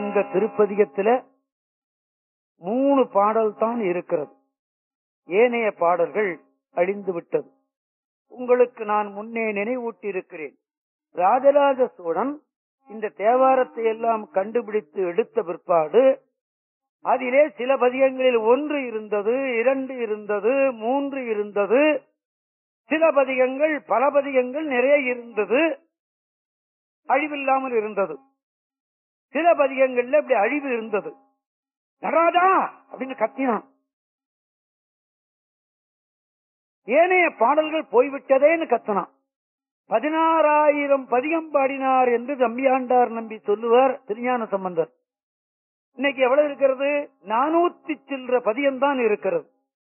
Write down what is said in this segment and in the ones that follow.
இந்த திருப்பதிகத்துல மூணு பாடல் தான் இருக்கிறது ஏனைய பாடல்கள் அழிந்து விட்டது உங்களுக்கு நான் முன்னே நினைவூட்டி இருக்கிறேன் ராஜராஜ சோழன் இந்த தேவாரத்தை எல்லாம் கண்டுபிடித்து எடுத்த பிற்பாடு அதிலே சில பதிகங்களில் ஒன்று இருந்தது இரண்டு இருந்தது மூன்று இருந்தது சில பதிகங்கள் பல பதிகங்கள் நிறைய இருந்தது அழிவில்லாமல் இருந்தது சில பதிகங்கள்ல இப்படி அழிவு இருந்தது நடராஜா அப்படின்னு கத்தினான் ஏனைய பாடல்கள் போய்விட்டதேன்னு கத்தனான் பதினாறாயிரம் பதிகம் பாடினார் என்று தம்பியாண்டார் நம்பி சொல்லுவார் திருஞான சம்பந்தர் இன்னைக்கு எவ்வளவு இருக்கிறது நானூத்தி சில்லற பதியம் தான் இருக்கிறது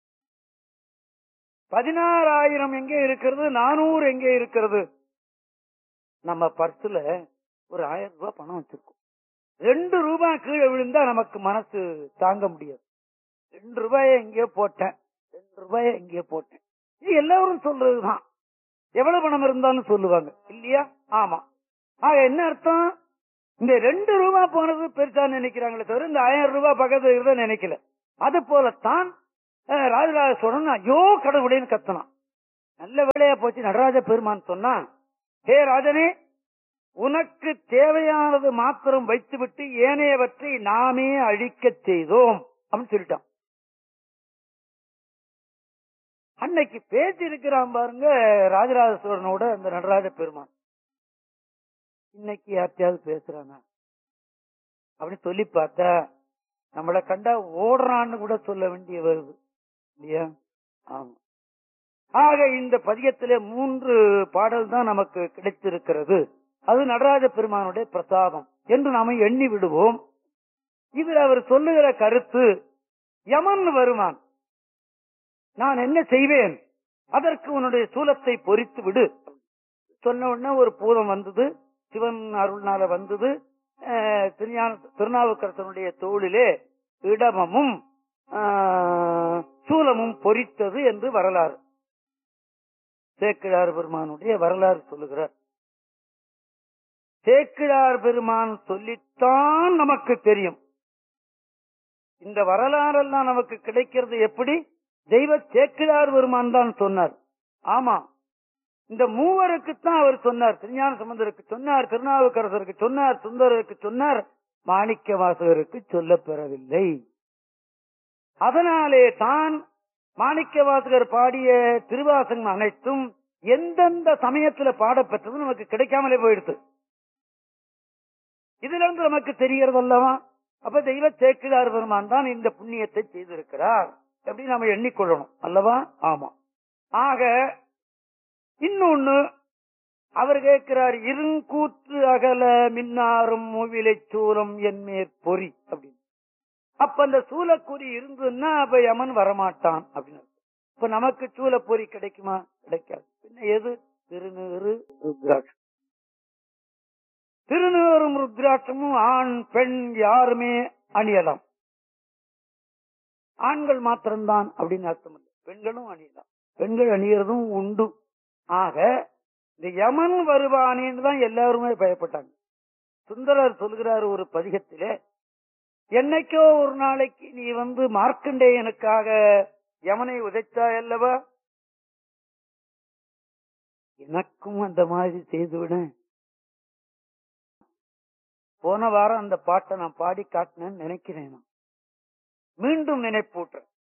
பதினாறாயிரம் எங்கே இருக்கிறது நானூறு எங்கே இருக்கிறது நம்ம பர்சுல ஒரு ஆயிரம் ரூபாய் பணம் வச்சிருக்கோம் ரெண்டு ரூபாய் கீழே விழுந்தா நமக்கு மனசு தாங்க முடியாது ரெண்டு ரூபாய எங்கேயோ போட்டேன் ரெண்டு ரூபாய எங்கேயோ போட்டேன் இது எல்லாரும் சொல்றதுதான் எவ்வளவு பணம் இருந்தாலும் சொல்லுவாங்க இல்லையா ஆமா ஆக என்ன அர்த்தம் இந்த ரெண்டு ரூபாய் போனது பெருசா நினைக்கிறாங்களே தவிர இந்த ஆயிரம் ரூபாய் பக்கத்துல இருந்த நினைக்கல அது போலத்தான் அஹ், ராஜராஜ சோழன் ஐயோ கடவுளேன்னு கத்தனான் நல்ல வேலையா போச்சு நடராஜ பெருமான் சொன்னான் ஹே ராஜனே உனக்கு தேவையானது மாத்திரம் வைத்துவிட்டு ஏனையவற்றை நாமே அழிக்கச் செய்தோம் அப்படின்னு சொல்லிட்டான் அன்னைக்கு பேசி இருக்கிறான் பாருங்க ராஜராஜ சோழனோட அந்த நடராஜ பெருமான் இன்னைக்கு யார்த்தையாவது பேசுறானா அப்படின்னு சொல்லி பார்த்தா நம்மள கண்டா ஓடுறான்னு கூட சொல்ல வேண்டிய வருது இல்லையா ஆமா ஆக இந்த பதியத்திலே மூன்று பாடல் தான் நமக்கு கிடைத்திருக்கிறது அது நடராஜ பெருமானுடைய பிரசாதம் என்று நாம எண்ணி விடுவோம் இதில் அவர் சொல்லுகிற கருத்து யமன் வருவான் நான் என்ன செய்வேன் அதற்கு உன்னுடைய சூலத்தை பொறித்து விடு சொன்ன உடனே ஒரு பூதம் வந்தது சிவன் அருள்னால வந்தது அஹ், திருஞான திருநாவுக்கரசனுடைய தோளிலே இடமமும் ஆஹ், சூலமும் பொறித்தது என்று வரலாறு சேக்கிழார் பெருமானுடைய வரலாறு சொல்லுகிறார் சேக்கிழார் பெருமான் சொல்லித்தான் நமக்கு தெரியும் இந்த வரலாறெல்லாம் நமக்கு கிடைக்கிறது எப்படி தெய்வ சேக்கிழார் பெருமான் தான் சொன்னார் ஆமா இந்த மூவருக்குத்தான் அவர் சொன்னார் திருஞான சம்பந்தருக்கு சொன்னார் திருநாவுக்கரசருக்கு சொன்னார் சுந்தரருக்கு சொன்னார் மாணிக்க வாசகருக்கு சொல்லப் பெறவில்லை அதனாலே தான் மாணிக்க வாசகர் பாடிய திருவாசகம் அனைத்தும் எந்தெந்த சமயத்துல பாடப்பெற்றது நமக்கு கிடைக்காமலே போயிடுது இதுல இருந்து நமக்கு தெரிகிறது அல்லவா அப்ப தெய்வ சேக்கிழார் பெருமான் தான் இந்த புண்ணியத்தை செய்திருக்கிறார் எப்படி நம்ம எண்ணிக்கொள்ளணும் அல்லவா ஆமா ஆக இன்னொன்னு அவர் கேட்கிறார் இருங்கூற்று அகல மின்னாரும் மூவிலை சூலம் என் மேற்பொறி அப்படின்னு அப்ப அந்த சூலக்குறி இருந்ததுன்னா அப்ப யமன் வரமாட்டான் அப்படின்னு அர்த்தம். இப்ப நமக்கு சூலப்பொறி கிடைக்குமா கிடைக்காது பின்ன எது திருநீறு ருத்ராட்சம் திருநீறும் ருத்ராட்சமும் ஆண் பெண் யாருமே அணியலாம் ஆண்கள் மாத்திரம்தான் அப்படின்னு அர்த்தம் இல்லை பெண்களும் அணியலாம் பெண்கள் அணியறதும் உண்டு ஆக இந்த யமன் வருவானேன்னு தான் எல்லாருமே பயப்பட்டாங்க சுந்தரர் சொல்கிறார் ஒரு பதிகத்திலே என்னைக்கோ ஒரு நாளைக்கு நீ வந்து மார்க்கண்டேயனுக்காக யமனை உதைத்தாய் அல்லவா எனக்கும் அந்த மாதிரி செய்துவிட போன வாரம் அந்த பாட்டை நான் பாடி காட்டினேன்னு நினைக்கிறேன் நான். மீண்டும் நினைப்பூட்டுறேன்